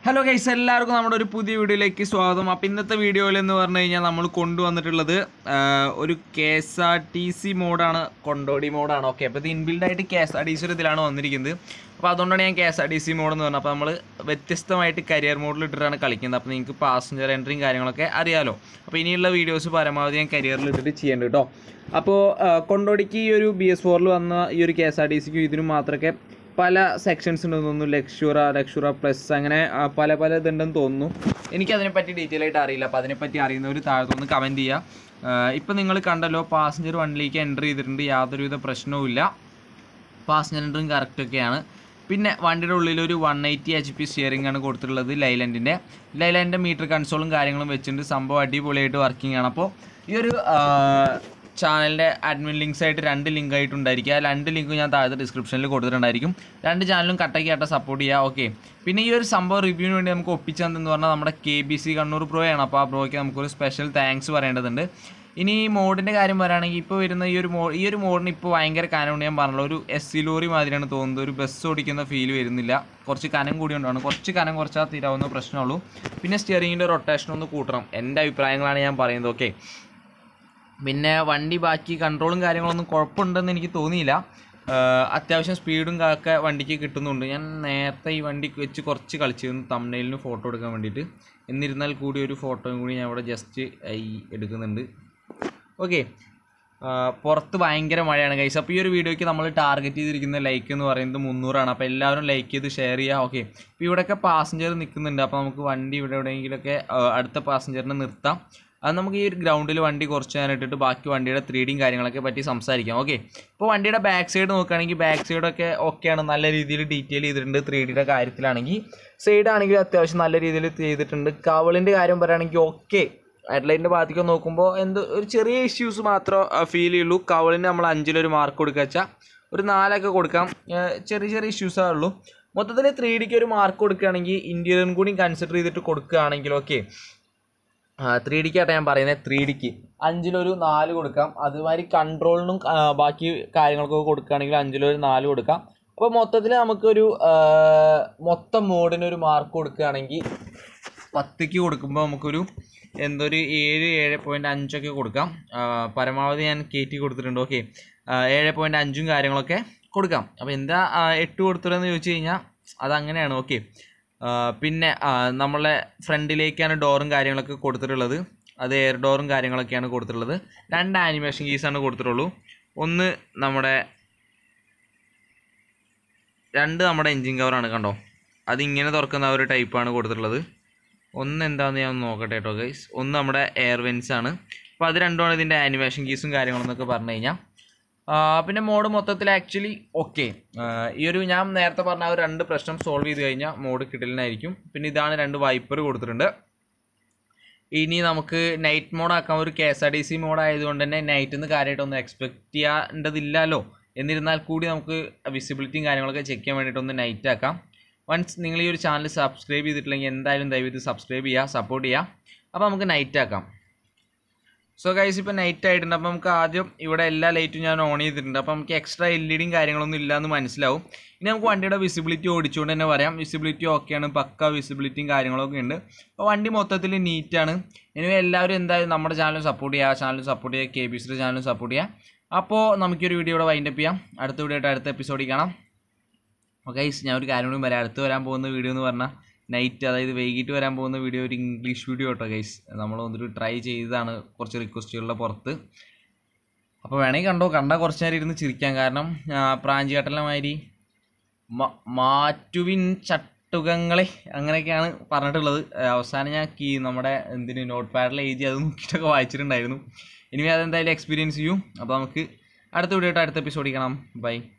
hello guys എല്ലാവർക്കും നമ്മുടെ ഒരു പുതിയ വീഡിയോയിലേക്ക് സ്വാഗതം അപ്പോൾ ഇന്നത്തെ വീഡിയോയിൽ എന്ന് പറഞ്ഞു കഴിഞ്ഞാൽ നമ്മൾ കൊണ്ടുവന്നിട്ടുള്ളത് ആ, ഒരു K S R T C മോഡാണ് കൊണ്ടോടി മോഡാണ് ഓക്കെ അപ്പോൾ ഇത് ഇൻബിൽഡ് ആയിട്ട് K S R T C ഒരു ഇതിലാണ് വന്നിരിക്കുന്നത് അപ്പോൾ അതുകൊണ്ടാണ് ഞാൻ K S R T C mode എന്ന് പറഞ്ഞത് അപ്പോൾ നമ്മൾ വ്യത്യസ്തമായിട്ട് കരിയർ മോഡിൽ ഇട്ടിട്ടാണ് കളിക്കുന്നത് അപ്പോൾ നിങ്ങൾക്ക് പാസഞ്ചർ എൻട്രിയും കാര്യങ്ങളൊക്കെ അറിയാലോ അപ്പോൾ ഇനിയുള്ള വീഡിയോസ് പരമാവധി ഞാൻ കരിയറിൽ ഇട്ടിട്ട് ചെയ്യേണ്ടത് കേട്ടോ അപ്പോൾ ആ, കൊണ്ടോടിക്ക് ഈ ഒരു ബി എസ് ഫോറിൽ വന്ന ഈ ഒരു കെ എസ് ആർ ടി സിക്കും ഇതിനും മാത്രമൊക്കെ പല സെക്ഷൻസ് ഉണ്ടെന്ന് തോന്നുന്നു ലക്ഷുറ ലക്ഷുറ പ്ലസ് അങ്ങനെ ആ, പല പല ഇതുണ്ടെന്ന് തോന്നുന്നു എനിക്കതിനെപ്പറ്റി ഡീറ്റെയിൽ ആയിട്ട് അറിയില്ല അപ്പോൾ അതിനെപ്പറ്റി അറിയുന്നവർ താഴത്തൊന്ന് കമൻറ്റ് ചെയ്യുക ഇപ്പം നിങ്ങൾ കണ്ടല്ലോ പാസഞ്ചർ വണ്ടിയിലേക്ക് എൻ്റർ ചെയ്തിട്ടുണ്ട് യാതൊരുവിധ പ്രശ്നവുമില്ല പാസഞ്ചർ എൻട്രിയും കറക്റ്റൊക്കെയാണ് പിന്നെ വണ്ടിയുടെ ഉള്ളിൽ ഒരു one eighty H P steering ആണ് കൊടുത്തിട്ടുള്ളത് ലൈലൻഡിൻ്റെ ലൈലൻഡിൻ്റെ മീറ്റർ കൺസോളും കാര്യങ്ങളും വെച്ചിട്ടുണ്ട് സംഭവം അടിപൊളിയായിട്ട് വർക്കിംഗ് ആണ് അപ്പോൾ ഈ ഒരു ചാനലിൻ്റെ അഡ്മിൻ ലിങ്ക്സ് ആയിട്ട് രണ്ട് ലിങ്ക് ആയിട്ടുണ്ടായിരിക്കും ആ രണ്ട് ലിങ്ക് ഞാൻ താഴത്തെ ഡിസ്ക്രിപ്ഷനിൽ കൊടുത്തിട്ടുണ്ടായിരിക്കും രണ്ട് ചാനലും കട്ടയ്ക്ക് ആയിട്ട് സപ്പോർട്ട് ചെയ്യുക ഓക്കെ പിന്നെ ഈ ഒരു സംഭവം റിവ്യൂവിന് വേണ്ടി നമുക്ക് ഒപ്പിച്ചതെന്ന് പറഞ്ഞാൽ നമ്മുടെ K B C Kannur pro ആണ് അപ്പോൾ ആ പ്രോയ്ക്ക് നമുക്കൊരു സ്പെഷ്യൽ താങ്ക്സ് പറയേണ്ടതുണ്ട് ഇനി ഈ മോഡിൻ്റെ കാര്യം പറയുകയാണെങ്കിൽ ഇപ്പോൾ വരുന്ന ഈ ഒരു മോ ഈ ഒരു മോഡിന് ഇപ്പോൾ ഭയങ്കര കനമുണ്ട് ഞാൻ പറഞ്ഞല്ലോ ഒരു എസ് സി ലോറി മാതിരിയാണ് തോന്നുന്നത് ഒരു ബസ് ഓടിക്കുന്ന ഫീൽ വരുന്നില്ല കുറച്ച് കനം കൂടി ഉണ്ടാണ് കുറച്ച് കനം കുറച്ചാൽ തീരാവുന്ന പ്രശ്നമുള്ളൂ പിന്നെ സ്റ്റിയറിങ്ങിൻ്റെ റൊട്ടേഷൻ ഒന്ന് കൂട്ടണം എൻ്റെ അഭിപ്രായങ്ങളാണ് ഞാൻ പറയുന്നത് ഓക്കെ പിന്നെ വണ്ടി ബാക്കി കൺട്രോളും കാര്യങ്ങളൊന്നും കുഴപ്പമുണ്ടെന്ന് എനിക്ക് തോന്നിയില്ല ആഹ് അത്യാവശ്യം സ്പീഡും ഒക്കെ വണ്ടിക്ക് കിട്ടുന്നുണ്ട് ഞാൻ നേരത്തെ ഈ വണ്ടി വെച്ച് കുറച്ച് കളിച്ചിരുന്നു തമ്മനയിലിന് ഫോട്ടോ എടുക്കാൻ വേണ്ടിയിട്ട് എന്നിരുന്നാൽ കൂടി ഒരു ഫോട്ടോയും കൂടി ഞാൻ ഇവിടെ ജസ്റ്റ് ഈ എടുക്കുന്നുണ്ട് ഓക്കെ പുറത്ത് ഭയങ്കര മഴയാണ് കൈസ് അപ്പോൾ ഈ ഒരു വീഡിയോയ്ക്ക് നമ്മൾ ടാർഗറ്റ് ചെയ്തിരിക്കുന്ന ലൈക്ക് എന്ന് പറയുന്നത് മുന്നൂറാണ് അപ്പോൾ എല്ലാവരും ലൈക്ക് ചെയ്ത് ഷെയർ ചെയ്യുക ഓക്കെ ഇപ്പോൾ ഇവിടെയൊക്കെ പാസഞ്ചർ നിൽക്കുന്നുണ്ട് അപ്പോൾ നമുക്ക് വണ്ടി ഇവിടെ എവിടെയെങ്കിലുമൊക്കെ ആ, അടുത്ത പാസഞ്ചറിനെ നിർത്താം അത് നമുക്ക് ഈ ഒരു ഗ്രൗണ്ടിൽ വണ്ടി കുറച്ച് നേരം ഇട്ടിട്ട് ബാക്കി വണ്ടിയുടെ ത്രീ ഡിയും കാര്യങ്ങളൊക്കെ പറ്റി സംസാരിക്കാം ഓക്കെ ഇപ്പോൾ വണ്ടിയുടെ ബാക്ക് സൈഡ് നോക്കുകയാണെങ്കിൽ ബാക്ക് സൈഡൊക്കെ ഓക്കെയാണ് നല്ല രീതിയിൽ ഡീറ്റെയിൽ ചെയ്തിട്ടുണ്ട് ത്രീ ഡിയുടെ കാര്യത്തിലാണെങ്കിൽ സൈഡ് ആണെങ്കിൽ അത്യാവശ്യം നല്ല രീതിയിൽ ചെയ്തിട്ടുണ്ട് കവളിൻ്റെ കാര്യം പറയുകയാണെങ്കിൽ ഓക്കെ ഹെഡ്ലൈറ്റിൻ്റെ ഭാഗത്തേക്ക് നോക്കുമ്പോൾ എന്ത് ഒരു ചെറിയ ഇഷ്യൂസ് മാത്രം ഫീൽ ചെയ്യുള്ളൂ കവളിന് നമ്മൾ അഞ്ചിലൊരു മാർക്ക് കൊടുക്കുക വെച്ചാൽ ഒരു നാലൊക്കെ കൊടുക്കാം ഏർ ചെറിയ ചെറിയ ഇഷ്യൂസേ ഉള്ളൂ മൊത്തത്തിൽ ത്രീ ഡിക്ക് ഒരു മാർക്ക് കൊടുക്കുകയാണെങ്കിൽ ഇന്ത്യയിലും കൂടി കൺസിഡർ ചെയ്തിട്ട് കൊടുക്കുകയാണെങ്കിൽ ഓക്കെ ത്രീ ഡിക്കാട്ടെ ഞാൻ പറയുന്നത് ത്രീ ഡിക്ക് അഞ്ചിലൊരു നാല് കൊടുക്കാം അതുമാതിരി കൺട്രോളിനും ആ, ബാക്കി കാര്യങ്ങൾക്കൊക്കെ കൊടുക്കുകയാണെങ്കിൽ അഞ്ചിലൊരു നാല് കൊടുക്കാം അപ്പോൾ മൊത്തത്തിൽ നമുക്കൊരു ആ, മൊത്തം മോഡിനൊരു മാർക്ക് കൊടുക്കുകയാണെങ്കിൽ പത്തിക്ക് കൊടുക്കുമ്പോൾ നമുക്കൊരു എന്തൊരു ഏഴ് ഏഴ് പോയിൻറ്റ് അഞ്ചൊക്കെ കൊടുക്കാം ആ, പരമാവധി ഞാൻ കയറ്റി കൊടുത്തിട്ടുണ്ട് ഓക്കെ ഏഴ് പോയിൻറ്റ് അഞ്ചും കാര്യങ്ങളൊക്കെ കൊടുക്കാം അപ്പോൾ എന്താ ആ, എട്ട് കൊടുത്തതെന്ന് ചോദിച്ചു കഴിഞ്ഞാൽ അതങ്ങനെയാണ് ഓക്കെ പിന്നെ ആ, നമ്മളെ ഫ്രണ്ടിലേക്കാണ് ഡോറും കാര്യങ്ങളൊക്കെ കൊടുത്തിട്ടുള്ളത് അത് എയർ ഡോറും കാര്യങ്ങളൊക്കെയാണ് കൊടുത്തിട്ടുള്ളത് രണ്ട് ആനിമേഷൻ കീസാണ് കൊടുത്തിട്ടുള്ളൂ ഒന്ന് നമ്മുടെ രണ്ട് നമ്മുടെ എൻജിൻ കവറാണ് കണ്ടോ അതിങ്ങനെ തുറക്കുന്ന ഒരു ടൈപ്പാണ് കൊടുത്തിട്ടുള്ളത് ഒന്ന് എന്താണെന്ന് ഞാൻ ഒന്ന് നോക്കട്ടെ കേട്ടോ ഗൈസ് ഒന്ന് നമ്മുടെ എയർ വെൻസ് ആണ് അപ്പോൾ അത് രണ്ടുമാണ് ഇതിൻ്റെ ആനിമേഷൻ കീസും കാര്യങ്ങളെന്നൊക്കെ പറഞ്ഞു കഴിഞ്ഞാൽ പിന്നെ മോഡ് മൊത്തത്തിൽ ആക്ച്വലി ഓക്കെ ഈ ഒരു ഞാൻ നേരത്തെ പറഞ്ഞ ആ ഒരു രണ്ട് പ്രശ്നം സോൾവ് ചെയ്ത് കഴിഞ്ഞാൽ മോഡ് കിട്ടലിനായിരിക്കും പിന്നെ ഇതാണ് രണ്ട് വൈപ്പർ കൊടുത്തിട്ടുണ്ട് ഇനി നമുക്ക് നൈറ്റ് മോഡ് ആക്കാം ഒരു K S R T C mode ആയതുകൊണ്ട് തന്നെ നൈറ്റിൽ നിന്ന് കാര്യമായിട്ടൊന്നും എക്സ്പെക്ട് ചെയ്യേണ്ടതില്ലല്ലോ എന്നിരുന്നാൽ കൂടി നമുക്ക് വിസിബിലിറ്റിയും കാര്യങ്ങളൊക്കെ ചെക്ക് ചെയ്യാൻ വേണ്ടിയിട്ടൊന്ന് നൈറ്റ് ആക്കാം വൺസ് നിങ്ങൾ ഈ ഒരു ചാനൽ സബ്സ്ക്രൈബ് ചെയ്തിട്ടില്ലെങ്കിൽ എന്തായാലും ദയവീത് സബ്സ്ക്രൈബ് ചെയ്യുക സപ്പോർട്ട് ചെയ്യുക അപ്പോൾ നമുക്ക് നൈറ്റ് ആക്കാം സോ ഗൈസ് ഇപ്പോൾ നൈറ്റ് ആയിട്ടുണ്ട് അപ്പോൾ നമുക്ക് ആദ്യം ഇവിടെ എല്ലാ ലൈറ്റും ഞാൻ ഓൺ ചെയ്തിട്ടുണ്ട് അപ്പോൾ നമുക്ക് എക്സ്ട്രാ എൽ ഇ ഡിയും കാര്യങ്ങളൊന്നും ഇല്ല എന്ന് മനസ്സിലാവും ഇനി നമുക്ക് വണ്ടിയുടെ വിസിബിലിറ്റി ഓടിച്ചുകൊണ്ട് തന്നെ പറയാം വിസിബിലിറ്റി ഓക്കെയാണ് പക്ക വിസിബിലിറ്റിയും കാര്യങ്ങളൊക്കെ ഉണ്ട് അപ്പോൾ വണ്ടി മൊത്തത്തിൽ നീറ്റാണ് ഇനി എല്ലാവരും എന്തായാലും നമ്മുടെ ചാനൽ സപ്പോർട്ട് ചെയ്യുക ആ ചാനൽ സപ്പോർട്ട് ചെയ്യുക കെ ബി സിയുടെ ചാനൽ സപ്പോർട്ട് ചെയ്യുക അപ്പോൾ നമുക്കൊരു വീഡിയോ ഇവിടെ വൈൻഡപ്പ് ചെയ്യാം അടുത്ത വീഡിയോ ആയിട്ട് അടുത്ത എപ്പിസോഡിൽ കാണാം ഓക്കെ ഞാൻ ഒരു കാര്യം കൂടി പറയാം അടുത്ത് വരാൻ പോകുന്ന വീഡിയോ എന്ന് പറഞ്ഞാൽ നൈറ്റ് അതായത് വൈകിട്ട് വരാൻ പോകുന്ന വീഡിയോ ഒരു ഇംഗ്ലീഷ് വീഡിയോ കേട്ടോ ഗൈസ് നമ്മൾ വന്നിട്ട് ട്രൈ ചെയ്തതാണ് കുറച്ച് റിക്വസ്റ്റുകളുടെ പുറത്ത് അപ്പോൾ വേണമെങ്കിൽ കണ്ടോ കണ്ടാൽ കുറച്ച് നേരം ഇരുന്ന് ചിരിക്കാം കാരണം പ്രാഞ്ചിയാട്ടലിനെ മാതിരി മ- മാറ്റുവിൻ ചട്ടുകങ്ങളെ അങ്ങനെയൊക്കെയാണ് പറഞ്ഞിട്ടുള്ളത് ആ, അവസാനം ഞാൻ കീ നമ്മുടെ എന്തിന് നോട്ട് പാഡിൽ എഴുതി അത് നോക്കിയിട്ടൊക്കെ വായിച്ചിട്ടുണ്ടായിരുന്നു ഇനി അതെന്തായാലും എക്സ്പീരിയൻസ് ചെയ്യും അപ്പോൾ നമുക്ക് അടുത്ത വീഡിയോ ആയിട്ട് അടുത്ത എപ്പിസോഡിൽ കാണാം ബൈ